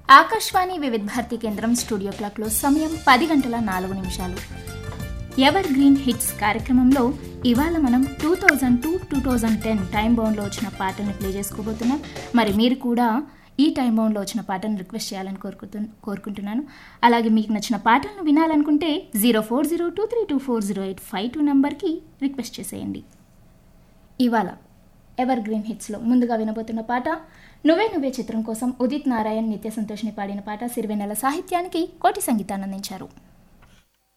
ఆకాశవాణి వివిధ భారతి కేంద్రం స్టూడియో క్లాక్లో సమయం పది గంటల నాలుగు నిమిషాలు ఎవర్ గ్రీన్ హిట్స్ కార్యక్రమంలో ఇవాళ మనం two thousand two two thousand ten time బౌండ్లో వచ్చిన పాటల్ని ప్లే చేసుకోబోతున్నాం మరి మీరు కూడా ఈ టైం బౌండ్లో వచ్చిన పాటను రిక్వెస్ట్ చేయాలని కోరుకుతు కోరుకుంటున్నాను అలాగే మీకు నచ్చిన పాటలను వినాలనుకుంటే zero four zero two three two four zero eight five two నెంబర్కి రిక్వెస్ట్ చేసేయండి ఇవాళ ఎవర్ గ్రీన్ హిట్స్లో ముందుగా వినబోతున్న పాట నువ్వే నువ్వే చిత్రం కోసం ఉదిత్ నారాయణ్ నిత్య సంతోష్ని పాడిన పాట సిరివెన్నెల సాహిత్యానికి కోటి సంగీతాన్ని అందించారు